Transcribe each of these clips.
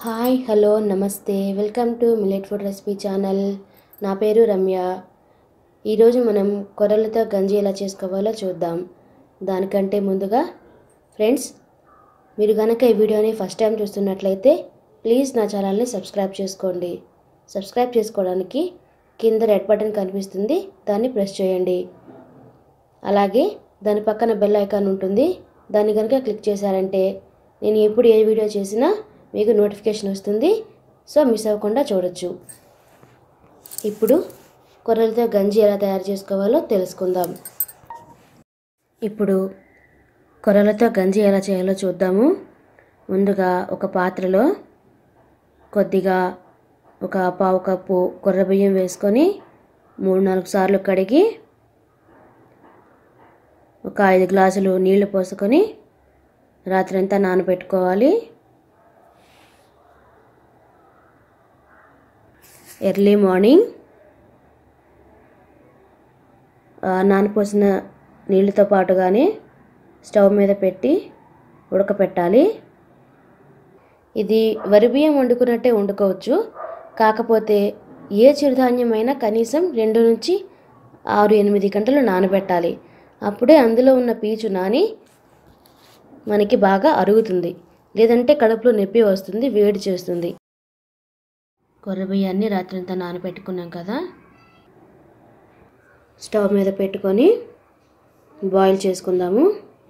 Hi hello namaste welcome to millet food recipe channel నా పేరు రమ్య ఈరోజు మనం కొర్రలతో గంజి ఎలా చేసుకోవాలో చూద్దాం దానికంటే ముందుగా ఫ్రెండ్స్ మీరు కనుక ఈ వీడియోని ఫస్ట్ టైం చూస్తున్నట్లయితే ప్లీజ్ నా ఛానల్ని సబ్స్క్రైబ్ చేసుకోండి సబ్స్క్రైబ్ చేసుకోవడానికి కింద రెడ్ బటన్ కనిపిస్తుంది దాన్ని ప్రెస్ చేయండి అలాగే దాని పక్కన బెల్ ఐకాన్ ఉంటుంది దాన్ని కనుక క్లిక్ చేశారంటే నేను ఎప్పుడు ఏ వీడియో చేసినా మీకు నోటిఫికేషన్ వస్తుంది సో మిస్ అవ్వకుండా చూడొచ్చు ఇప్పుడు కొర్రలతో గంజి ఎలా తయారు చేసుకోవాలో తెలుసుకుందాం ఇప్పుడు కొర్రలతో గంజి ఎలా చేయాలో చూద్దాము ముందుగా ఒక పాత్రలో కొద్దిగా ఒక పావు కప్పు కొర్ర బియ్యం వేసుకొని మూడు నాలుగు సార్లు కడిగి ఒక ఐదు గ్లాసులు నీళ్లు పోసుకొని రాత్రంతా నానబెట్టుకోవాలి ఎర్లీ మార్నింగ్ నానపోసిన నీళ్ళతో పాటుగానే స్టవ్ మీద పెట్టి ఉడకపెట్టాలి ఇది వరి బియ్యం వండుకున్నట్టే వండుకోవచ్చు కాకపోతే ఏ చిరుధాన్యమైనా కనీసం రెండు నుంచి ఆరు ఎనిమిది గంటలు నానబెట్టాలి అప్పుడే అందులో ఉన్న పీచు నాని మనకి బాగా అరుగుతుంది లేదంటే కడుపులో నొప్పి వస్తుంది వేడి చేస్తుంది కొర్ర బియ్యాన్ని రాత్రంతా నానబెట్టుకున్నాం కదా స్టవ్ మీద పెట్టుకొని బాయిల్ చేసుకుందాము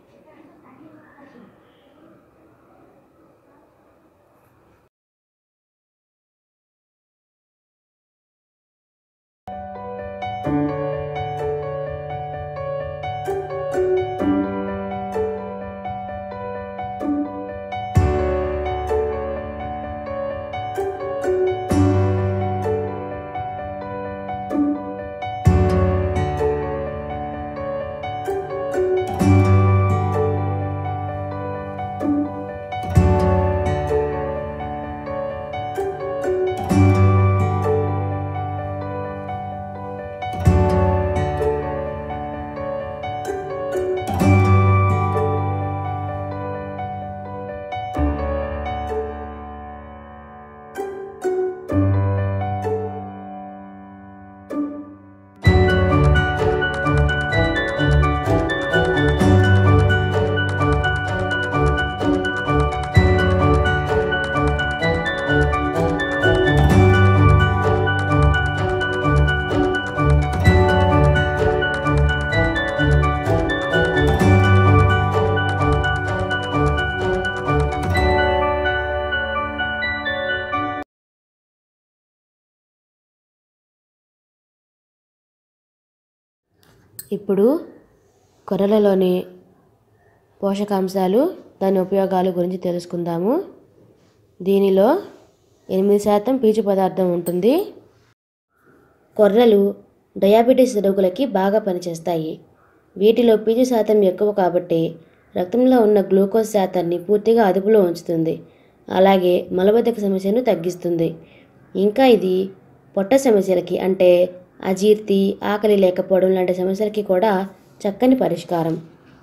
ఇప్పుడు కొర్రలలోని పోషకాంశాలు దాని ఉపయోగాల గురించి తెలుసుకుందాము దీనిలో ఎనిమిది శాతం పీచు పదార్థం ఉంటుంది కొర్రలు డయాబెటీస్ రోగులకి బాగా పనిచేస్తాయి వీటిలో పీచు శాతం ఎక్కువ కాబట్టి రక్తంలో ఉన్న గ్లూకోజ్ శాతాన్ని పూర్తిగా అదుపులో ఉంచుతుంది అలాగే మలబద్ధక సమస్యను తగ్గిస్తుంది ఇంకా ఇది పొట్ట సమస్యలకి అంటే అజీర్తి ఆకలి లేకపోవడం లాంటి సమస్యలకి కూడా చక్కని పరిష్కారం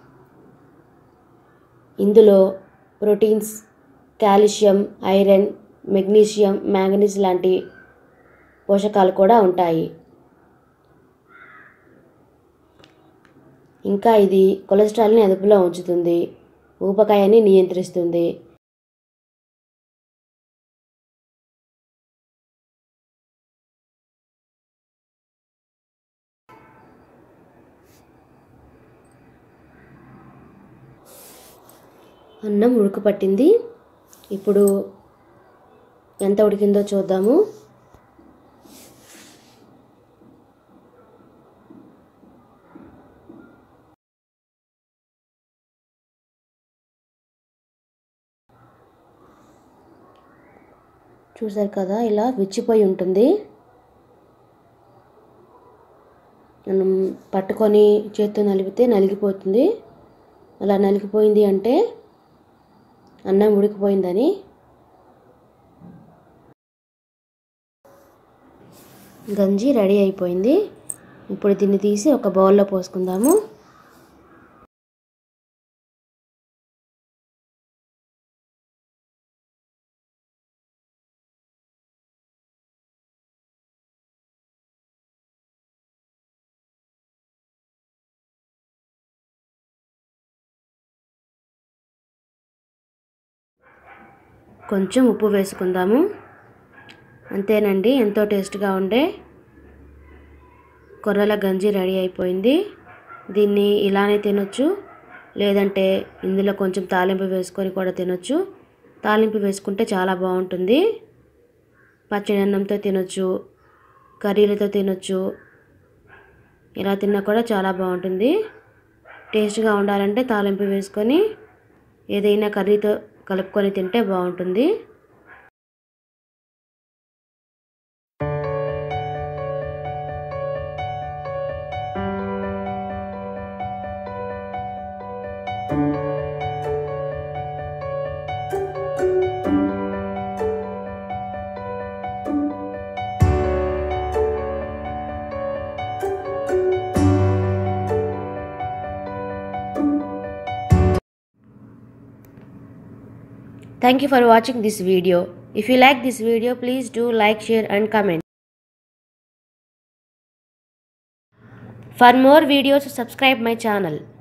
ఇందులో proteins calcium iron magnesium manganese లాంటి పోషకాలు కూడా ఉంటాయి ఇంకా ఇది కొలెస్ట్రాల్ని అదుపులో ఉంచుతుంది ఊబకాయాన్ని నియంత్రిస్తుంది అన్నం ఉడకపట్టింది ఇప్పుడు ఎంత ఉడికిందో చూద్దాము చూసారు కదా ఇలా విచ్చిపోయి ఉంటుంది మనం పట్టుకొని చేత్తో నలిపితే నలిగిపోతుంది అలా నలిగిపోయింది అంటే అన్నం ఉడికిపోయిందని గంజి రెడీ అయిపోయింది ఇప్పుడు దీన్ని తీసి ఒక బౌల్లో పోసుకుందాము కొంచెం ఉప్పు వేసుకుందాము అంతేనండి ఎంతో టేస్ట్గా ఉండే కొర్రల గంజి రెడీ అయిపోయింది దీన్ని ఇలానే తినొచ్చు లేదంటే ఇందులో కొంచెం తాలింపు వేసుకొని కూడా తినొచ్చు తాలింపు వేసుకుంటే చాలా బాగుంటుంది పచ్చడి అన్నంతో తినొచ్చు కర్రీలతో తినొచ్చు ఇలా తిన్నా కూడా చాలా బాగుంటుంది టేస్ట్గా ఉండాలంటే తాలింపు వేసుకొని ఏదైనా కర్రీతో కలుపుకొని తింటే బాగుంటుంది Thank you for watching this video. If you like this video, please do like, share and comment. For more videos, subscribe my channel.